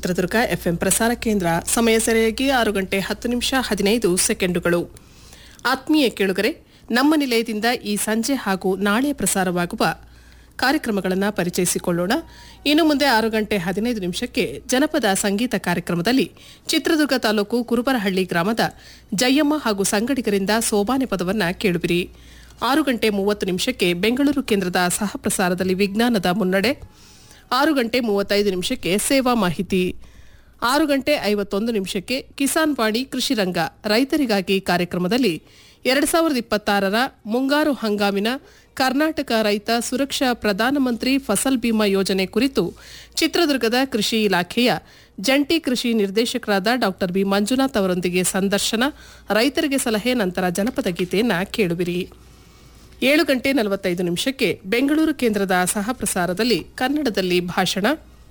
Chitradurga FM ಪ್ರಸಾರ ಕೇಂದ್ರ ಸಮಯ ಸರಿಯಾಗಿ ಆರು ಗಂಟೆ ಹತ್ತು ನಿಮಿಷ ಹದಿನೈದು ಸೆಕೆಂಡುಗಳು ಆತ್ಮೀಯ ಕೇಳುಗರೆ ನಮ್ಮ ನಿಲಯದಿಂದ ಈ ಸಂಜೆ ಹಾಗೂ ನಾಳೆ ಪ್ರಸಾರವಾಗುವ ಕಾರ್ಯಕ್ರಮಗಳನ್ನು ಪರಿಚಯಿಸಿಕೊಳ್ಳೋಣ ಇನ್ನು ಮುಂದೆ ಆರು ಗಂಟೆ ಹದಿನೈದು ನಿಮಿಷಕ್ಕೆ ಜನಪದ ಸಂಗೀತ ಕಾರ್ಯಕ್ರಮದಲ್ಲಿ ಚಿತ್ರದುರ್ಗ ತಾಲೂಕು ಕುರುಬರಹಳ್ಳಿ ಗ್ರಾಮದ ಜಯಮ್ಮ ಹಾಗೂ ಸಂಗಡಿಗರಿಂದ ಸೋಬಾನೆ ಪದವನ್ನು ಕೇಳುವಿರಿ ಆರು ಗಂಟೆ ಮೂವತ್ತು ನಿಮಿಷಕ್ಕೆ ಬೆಂಗಳೂರು ಕೇಂದ್ರದ ಸಹ ಪ್ರಸಾರದಲ್ಲಿ ವಿಜ್ಞಾನದ ಮುನ್ನಡೆ ಆರು ಗಂಟೆ ಮೂವತ್ತೈದು ನಿಮಿಷಕ್ಕೆ ಸೇವಾ ಮಾಹಿತಿ ಆರು ಗಂಟೆ ಐವತ್ತೊಂದು ನಿಮಿಷಕ್ಕೆ ಕಿಸಾನ್ ವಾಣಿ ಕೃಷಿ ರಂಗ ರೈತರಿಗಾಗಿ ಕಾರ್ಯಕ್ರಮದಲ್ಲಿ ಎರಡು ಸಾವಿರದ ಇಪ್ಪತ್ತಾರರ ಮುಂಗಾರು ಹಂಗಾಮಿನ ಕರ್ನಾಟಕ ರೈತ ಸುರಕ್ಷಾ ಪ್ರಧಾನಮಂತ್ರಿ ಫಸಲ್ ಬಿಮಾ ಯೋಜನೆ ಕುರಿತು ಚಿತ್ರದುರ್ಗದ ಕೃಷಿ ಇಲಾಖೆಯ ಜಂಟಿ ಕೃಷಿ ನಿರ್ದೇಶಕರಾದ ಡಾ ಬಿ ಮಂಜುನಾಥ್ ಅವರೊಂದಿಗೆ ಸಂದರ್ಶನ ರೈತರಿಗೆ ಸಲಹೆ ನಂತರ ಜನಪದ ಗೀತೆಯನ್ನ ಕೇಳುವಿರಿ ಏಳು ಗಂಟೆ ನಲವತ್ತೈದು ನಿಮಿಷಕ್ಕೆ ಬೆಂಗಳೂರು ಕೇಂದ್ರದ ಸಹ ಪ್ರಸಾರದಲ್ಲಿ ಕನ್ನಡದಲ್ಲಿ ಭಾಷಣ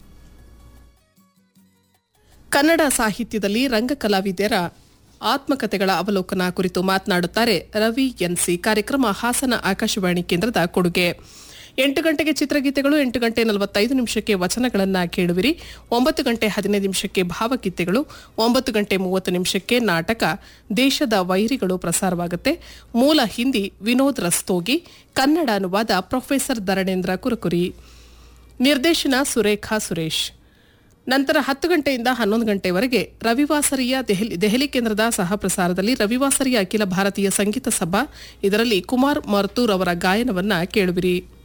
ಕನ್ನಡ ಸಾಹಿತ್ಯದಲ್ಲಿ ರಂಗ ಕಲಾವಿದರ ಆತ್ಮಕಥೆಗಳ ಅವಲೋಕನ ಕುರಿತು ಮಾತನಾಡುತ್ತಾರೆ ರವಿ ಎನ್ಸಿ ಕಾರ್ಯಕ್ರಮ ಹಾಸನ ಆಕಾಶವಾಣಿ ಕೇಂದ್ರದ ಕೊಡುಗೆ ಎಂಟು ಗಂಟೆಗೆ ಚಿತ್ರಗೀತೆಗಳು ಎಂಟು ಗಂಟೆ ನಲವತ್ತೈದು ನಿಮಿಷಕ್ಕೆ ವಚನಗಳನ್ನ ಕೇಳುವಿರಿ ಒಂಬತ್ತು ಗಂಟೆ ಹದಿನೈದು ನಿಮಿಷಕ್ಕೆ ಭಾವಗೀತೆಗಳು ಒಂಬತ್ತು ಗಂಟೆ ಮೂವತ್ತು ನಿಮಿಷಕ್ಕೆ ನಾಟಕ ದೇಶದ ವೈರಿಗಳು ಪ್ರಸಾರವಾಗುತ್ತೆ ಮೂಲ ಹಿಂದಿ ವಿನೋದ್ ರಸ್ತೋಗಿ ಕನ್ನಡ ಅನುವಾದ ಪ್ರೊಫೆಸರ್ ಧರಣೇಂದ್ರ ಕುರಕುರಿ ನಿರ್ದೇಶನ ಸುರೇಖಾ ಸುರೇಶ್ ನಂತರ ಹತ್ತು ಗಂಟೆಯಿಂದ ಹನ್ನೊಂದು ಗಂಟೆವರೆಗೆ ರವಿವಾಸರಿಯ ದೆಹಲಿ ದೆಹಲಿ ಕೇಂದ್ರದ ಸಹ ಪ್ರಸಾರದಲ್ಲಿ ರವಿವಾಸರಿಯ ಅಖಿಲ ಭಾರತೀಯ ಸಂಗೀತ ಸಭಾ ಇದರಲ್ಲಿ ಕುಮಾರ್ ಮರ್ತೂರ್ ಅವರ ಗಾಯನವನ್ನ ಕೇಳುವಿರಿ